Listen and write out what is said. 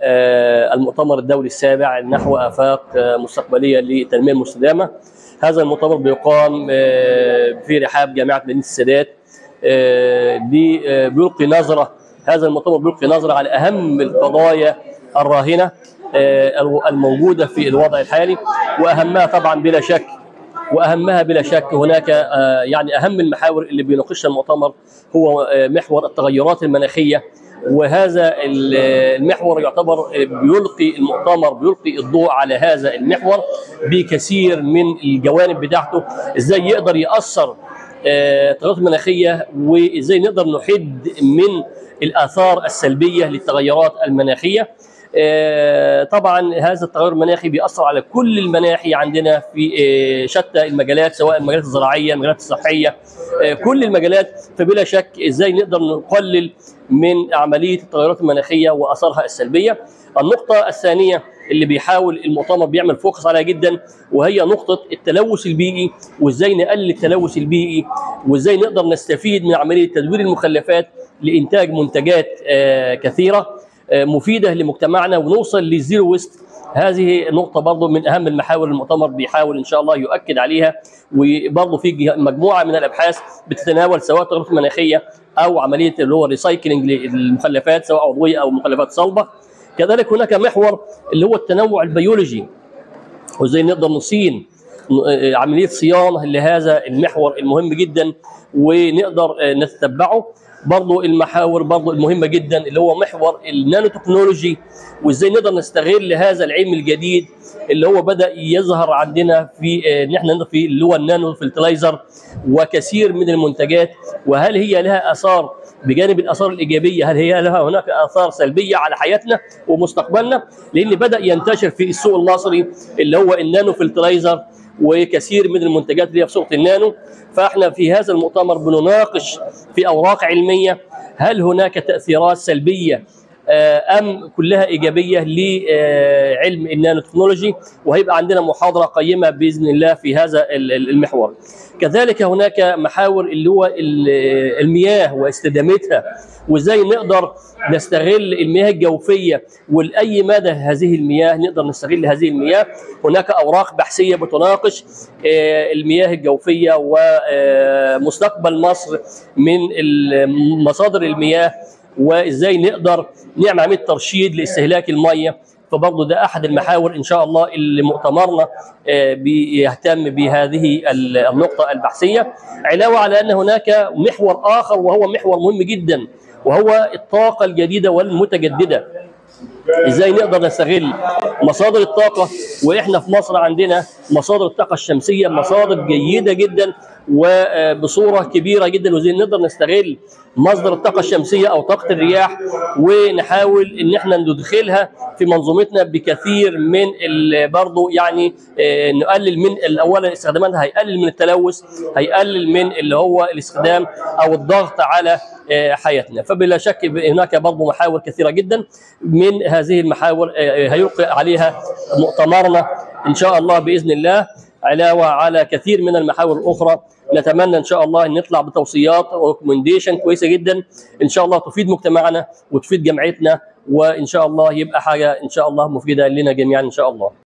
المؤتمر الدولي السابع نحو افاق مستقبليه للتنميه المستدامه. هذا المؤتمر بيقام في رحاب جامعه مدينه السادات بيلقي نظره هذا المؤتمر بيلقي نظره على اهم القضايا الراهنه الموجوده في الوضع الحالي واهمها طبعا بلا شك واهمها بلا شك هناك يعني اهم المحاور اللي بيناقشها المؤتمر هو محور التغيرات المناخيه وهذا المحور يعتبر بيلقي المؤتمر بيلقي الضوء على هذا المحور بكثير من الجوانب بتاعته ازاي يقدر ياثر التغيرات المناخيه وازاي نقدر نحد من الاثار السلبيه للتغيرات المناخيه طبعا هذا التغير المناخي بيأثر على كل المناحي عندنا في شتى المجالات سواء المجالات الزراعيه المجالات الصحيه كل المجالات فبلا شك ازاي نقدر نقلل من عمليه التغيرات المناخيه واثارها السلبيه النقطه الثانيه اللي بيحاول المؤتمر بيعمل فوكس عليها جدا وهي نقطه التلوث البيئي وازاي نقلل التلوث البيئي وازاي نقدر نستفيد من عمليه تدوير المخلفات لانتاج منتجات كثيره مفيده لمجتمعنا ونوصل للزيرو ويست هذه نقطة برضه من أهم المحاور المؤتمر بيحاول إن شاء الله يؤكد عليها وبرضه في مجموعة من الأبحاث بتتناول سواء التغيرات المناخية أو عملية اللي هو ريسايكلينج للمخلفات سواء عضوية أو مخلفات صلبة كذلك هناك محور اللي هو التنوع البيولوجي وإزاي نقدر نصين عملية صيانة لهذا المحور المهم جدا ونقدر نتتبعه برضو المحاور برضو المهمه جدا اللي هو محور النانو تكنولوجي وازاي نقدر نستغل هذا العلم الجديد اللي هو بدا يظهر عندنا في ان احنا في اللي هو النانو فلتلايزر وكثير من المنتجات وهل هي لها اثار بجانب الاثار الايجابيه هل هي لها هناك اثار سلبيه على حياتنا ومستقبلنا لان بدا ينتشر في السوق المصري اللي هو النانو فلتلايزر وكثير من المنتجات اللي هي في صوره النانو فاحنا في هذا المؤتمر بنناقش في اوراق علميه هل هناك تاثيرات سلبيه ام كلها ايجابيه لعلم النانو تكنولوجي وهيبقى عندنا محاضره قيمه باذن الله في هذا المحور. كذلك هناك محاور اللي هو المياه واستدامتها وازاي نقدر نستغل المياه الجوفيه ولاي مدى هذه المياه نقدر نستغل هذه المياه هناك اوراق بحثيه بتناقش المياه الجوفيه ومستقبل مصر من مصادر المياه وازاي نقدر نعمل عمليه ترشيد لاستهلاك الميه فبرضه ده احد المحاور ان شاء الله اللي مؤتمرنا بيهتم بهذه النقطه البحثيه علاوه على ان هناك محور اخر وهو محور مهم جدا وهو الطاقه الجديده والمتجدده ازاي نقدر نستغل مصادر الطاقه واحنا في مصر عندنا مصادر الطاقه الشمسيه مصادر جيده جدا وبصوره كبيره جدا وازاي نقدر نستغل مصدر الطاقه الشمسيه او طاقه الرياح ونحاول ان احنا ندخلها في منظومتنا بكثير من برضه يعني نقلل من اولا استخداماتها هيقلل من التلوث هيقلل من اللي هو الاستخدام او الضغط على حياتنا فبلا شك هناك برضه محاور كثيره جدا من هذه المحاور هيلقي عليها مؤتمرنا ان شاء الله باذن الله علاوه على كثير من المحاور الاخرى نتمنى ان شاء الله ان نطلع بتوصيات وريكومنديشن كويسه جدا ان شاء الله تفيد مجتمعنا وتفيد جمعيتنا وان شاء الله يبقى حاجه ان شاء الله مفيده لنا جميعا ان شاء الله